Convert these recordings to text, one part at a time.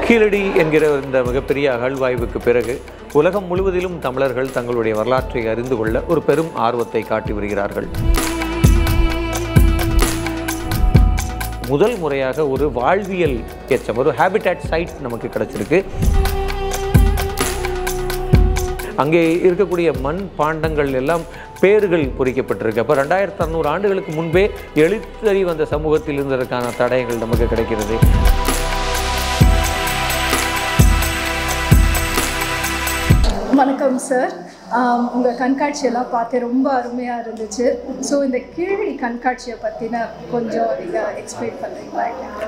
கீழடி என்கிற இந்த மிகப்பெரிய அகழ்வாய்வுக்கு பிறகு உலகம் முழுவதிலும் தமிழர்கள் தங்களுடைய வரலாற்றை அறிந்து கொள்ள ஒரு பெரும் ஆர்வத்தை காட்டி வருகிறார்கள் முதல் முறையாக ஒரு வாழ்வியல் எச்சம் ஒரு ஹேபிட்டாட் சைட் நமக்கு கிடைச்சிருக்கு அங்கே இருக்கக்கூடிய மண் பாண்டங்கள் எல்லாம் பேர்கள் பொறிக்கப்பட்டிருக்கு அப்போ ரெண்டாயிரத்தி அறநூறு ஆண்டுகளுக்கு முன்பே எழுத்தறி வந்த சமூகத்தில் இருந்ததற்கான தடயங்கள் நமக்கு கிடைக்கிறது வணக்கம் சார் உங்கள் கண்காட்சியெல்லாம் பார்த்து ரொம்ப அருமையாக இருந்துச்சு ஸோ இந்த கீழடி கண்காட்சியை பற்றின கொஞ்சம் நீங்கள் எக்ஸ்பிளைன் பண்ணுறீங்களா எனக்கு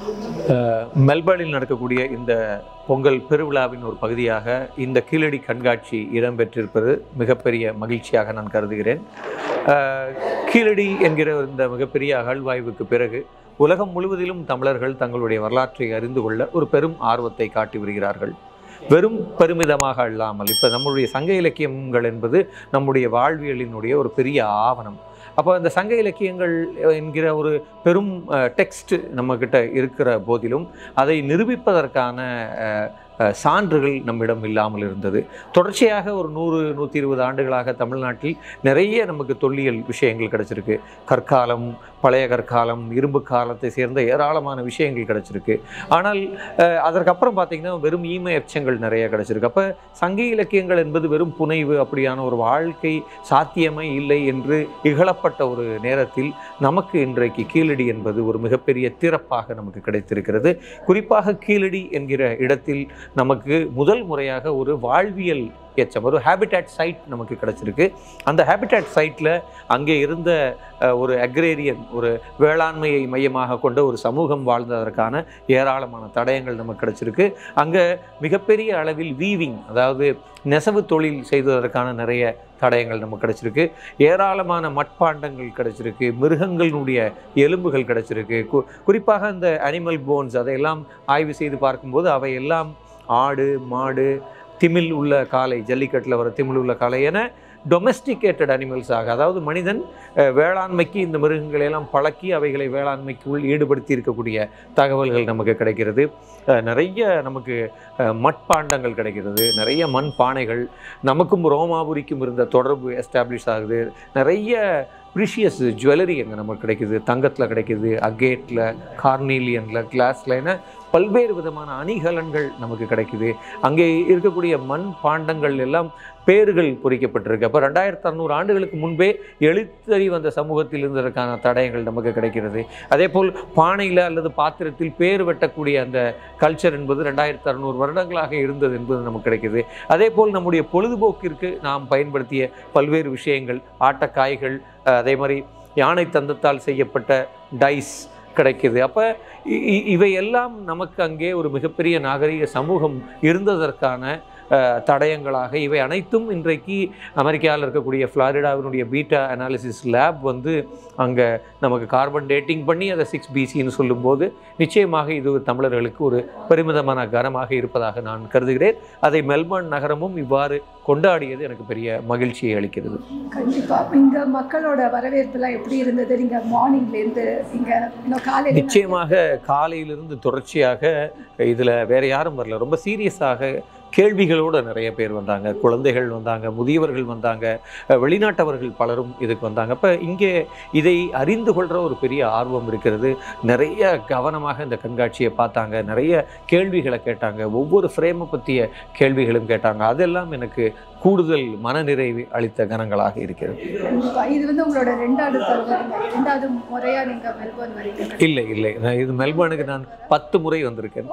அஹ், மெல்பர்னில் நடக்கக்கூடிய இந்த பொங்கல் பெருவிழாவின் ஒரு பகுதியாக இந்த கீழடி கண்காட்சி இடம்பெற்றிருப்பது மிகப்பெரிய மகிழ்ச்சியாக நான் கருதுகிறேன் அஹ், கீழடி என்கிற இந்த மிகப்பெரிய அகழ்வாய்வுக்கு பிறகு உலகம் முழுவதிலும் தமிழர்கள் தங்களுடைய வரலாற்றை அறிந்து கொள்ள ஒரு பெரும் ஆர்வத்தை காட்டி வருகிறார்கள் வெறும் பெருமிதமாக அல்லாமல் இப்போ நம்முடைய சங்க இலக்கியங்கள் என்பது நம்முடைய வாழ்வியலினுடைய ஒரு பெரிய ஆவணம் அப்போ இந்த சங்க இலக்கியங்கள் என்கிற ஒரு பெரும் டெக்ஸ்ட் நம்மக்கிட்ட இருக்கிற போதிலும் அதை நிரூபிப்பதற்கான அஹ், அஹ், சான்றுகள் நம்மிடம் இல்லாமல் இருந்தது தொடர்ச்சியாக ஒரு நூறு நூற்றி இருபது ஆண்டுகளாக தமிழ்நாட்டில் நிறைய நமக்கு தொல்லியல் விஷயங்கள் கிடைச்சிருக்கு கற்காலம் பழைய கற்காலம் இரும்பு காலத்தை சேர்ந்த ஏராளமான விஷயங்கள் கிடைச்சிருக்கு ஆனால் அஹ், அதற்கப்புறம் பார்த்திங்கன்னா வெறும் ஈம எச்சங்கள் நிறைய கிடைச்சிருக்கு அப்போ சங்க இலக்கியங்கள் என்பது வெறும் புனைவு அப்படியான ஒரு வாழ்க்கை சாத்தியமே இல்லை என்று இகழப்பட்ட ஒரு நேரத்தில் நமக்கு இன்றைக்கு கீழடி என்பது ஒரு மிகப்பெரிய திறப்பாக நமக்கு கிடைத்திருக்கிறது குறிப்பாக கீழடி என்கிற இடத்தில் நமக்கு முதல் முறையாக ஒரு வாழ்வியல் எச்சம் ஒரு ஹேபிட்டாட் சைட் நமக்கு கிடைச்சிருக்கு அந்த ஹேபிட்டாட் சைட்டில் அங்கே இருந்த அஹ், ஒரு அக்ரேரியன் ஒரு வேளாண்மையை மையமாக கொண்ட ஒரு சமூகம் வாழ்ந்ததற்கான ஏராளமான தடயங்கள் நமக்கு கிடைச்சிருக்கு அங்கே மிகப்பெரிய அளவில் வீவிங் அதாவது நெசவு தொழில் செய்ததற்கான நிறைய தடயங்கள் நமக்கு கிடைச்சிருக்கு ஏராளமான மட்பாண்டங்கள் கிடைச்சிருக்கு மிருகங்களுடைய எலும்புகள் கிடைச்சிருக்கு கு- குறிப்பாக அந்த அனிமல் போன்ஸ் அதையெல்லாம் ஆய்வு செய்து பார்க்கும்போது அவையெல்லாம் ஆடு மாடு திமில் உள்ள காளை ஜல்லிக்கட்டில் வர திமில் உள்ள காளை என டொமெஸ்டிகேட்டட் அனிமல்ஸாக அதாவது மனிதன் அஹ், வேளாண்மைக்கு இந்த மிருகங்களை எல்லாம் பழக்கி அவைகளை வேளாண்மைக்குள் ஈடுபடுத்தி இருக்கக்கூடிய தகவல்கள் நமக்கு கிடைக்கிறது அஹ், நிறைய நமக்கு அஹ், மட்பாண்டங்கள் கிடைக்கிறது நிறைய மண் பானைகள் நமக்கும் ரோமாபுரிக்கும் இருந்த தொடர்பு எஸ்டாப்ளிஷ் ஆகுது நிறைய ப்ரிஷியஸ் ஜுவல்லரி அங்கே நமக்கு கிடைக்குது தங்கத்தில் கிடைக்குது அகேட்டில் கார்னீலியனில் கிளாஸில் என பல்வேறு விதமான அணிகலன்கள் நமக்கு கிடைக்குது அங்கே இருக்கக்கூடிய மண் பாண்டங்கள் எல்லாம் பேர்கள் பொறிக்கப்பட்டிருக்கு அப்போ ரெண்டாயிரத்தி அறநூறு ஆண்டுகளுக்கு முன்பே எழுத்தறி வந்த சமூகத்தில் இருந்ததற்கான தடயங்கள் நமக்கு கிடைக்கிறது அதே போல் பானையில் அல்லது பாத்திரத்தில் பேர் வெட்டக்கூடிய அந்த கல்ச்சர் என்பது ரெண்டாயிரத்தி அறநூறு வருடங்களாக இருந்தது என்பது நமக்கு கிடைக்குது அதே போல் நம்முடைய பொழுதுபோக்கிற்கு நாம் பயன்படுத்திய பல்வேறு விஷயங்கள் ஆட்டக்காய்கள் அஹ், அதே மாதிரி யானை தந்தத்தால் செய்யப்பட்ட டைஸ் கிடைக்குது அப்போ இவையெல்லாம் நமக்கு அங்கே ஒரு மிகப்பெரிய நாகரிக சமூகம் இருந்ததற்கான அஹ், தடயங்களாக இவை அனைத்தும் இன்றைக்கு அமெரிக்காவில் இருக்கக்கூடிய ஃப்ளாரிடாவினுடைய பீட்டா அனாலிசிஸ் லேப் வந்து அங்கே நமக்கு கார்பன் டேட்டிங் பண்ணி அதை சிக்ஸ் பிசின்னு சொல்லும்போது நிச்சயமாக இது ஒரு தமிழர்களுக்கு ஒரு பெருமிதமான கனமாக இருப்பதாக நான் கருதுகிறேன் அதை மெல்பர்ன் நகரமும் இவ்வாறு கொண்டாடியது எனக்கு பெரிய மகிழ்ச்சியை அளிக்கிறது கண்டிப்பாக இங்கே மக்களோட வரவேற்புலாம் எப்படி இருந்தது நீங்கள் மார்னிங்லேருந்து இங்கே இன்னும் காலையில் நிச்சயமாக காலையிலிருந்து தொடர்ச்சியாக இதில் வேற யாரும் வரல ரொம்ப சீரியஸாக கேள்விகளோடு நிறைய பேர் வந்தாங்க குழந்தைகள் வந்தாங்க முதியவர்கள் வந்தாங்க அஹ் வெளிநாட்டவர்கள் பலரும் இதுக்கு வந்தாங்க அப்போ இங்கே இதை அறிந்து கொள்கிற ஒரு பெரிய ஆர்வம் இருக்கிறது நிறைய கவனமாக இந்த கண்காட்சியை பார்த்தாங்க நிறைய கேள்விகளை கேட்டாங்க ஒவ்வொரு ஃப்ரேமை பற்றிய கேள்விகளும் கேட்டாங்க அதெல்லாம் எனக்கு கூடுதல் மனநிறைவு அளித்த கணங்களாக இருக்கிறது கண்டிப்பா. இது வந்து உங்களோட ரெண்டாவது தடவை ரெண்டாவது முறையாக நீங்கள் மெல்போர்ன் வரீங்க இல்லை இல்லை நான் இது மெல்பர்னுக்கு நான் பத்து முறை வந்திருக்கேன்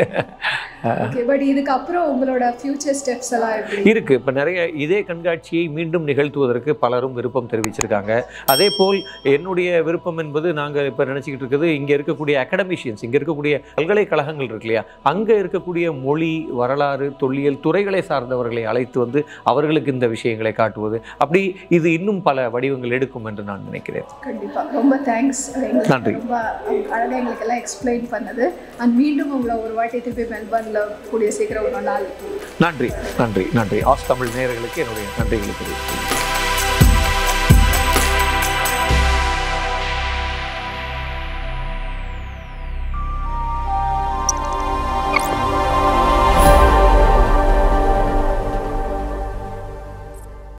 ஓகே பட் இதுக்கப்புறம் உங்களோட ஃப்யூச்சர் ஸ்டெப்ஸ் எல்லாம் எப்படி இருக்கு இப்போ நிறைய இதே கண்காட்சியை மீண்டும் நிகழ்த்துவதற்கு பலரும் விருப்பம் தெரிவிச்சிருக்காங்க அதே போல் என்னுடைய விருப்பம் என்பது நாங்கள் இப்போ நினச்சிக்கிட்டு இருக்குது இங்கே இருக்கக்கூடிய அகடமிஷியன்ஸ் இங்கே இருக்கக்கூடிய பல்கலைக்கழகங்கள் இருக்கு இல்லையா அங்கே இருக்கக்கூடிய மொழி வரலாறு தொல்லியல் துறைகளை சார்ந்தவர்களை அழைத்து வந்து அவர்களுக்கு இந்த விஷயங்களை காட்டுவது அப்படி இது இன்னும் பல வடிவங்கள் எடுக்கும் என்று நான் நினைக்கிறேன் கண்டிப்பா ரொம்ப தேங்க்ஸ் நன்றி. ரொம்ப அழகாக எங்களுக்கு எல்லாம் எக்ஸ்பிளைன் பண்ணது அண்ட் மீண்டும் உங்களை ஒரு வாட்டி திருப்பி மெல்பர்னில் கூடிய சீக்கிரம் ஒரு நாள் நன்றி நன்றி நன்றி ஆஸ் தமிழ் நேயர்களுக்கு என்னுடைய நன்றிகளை தெரிவிக்கிறேன்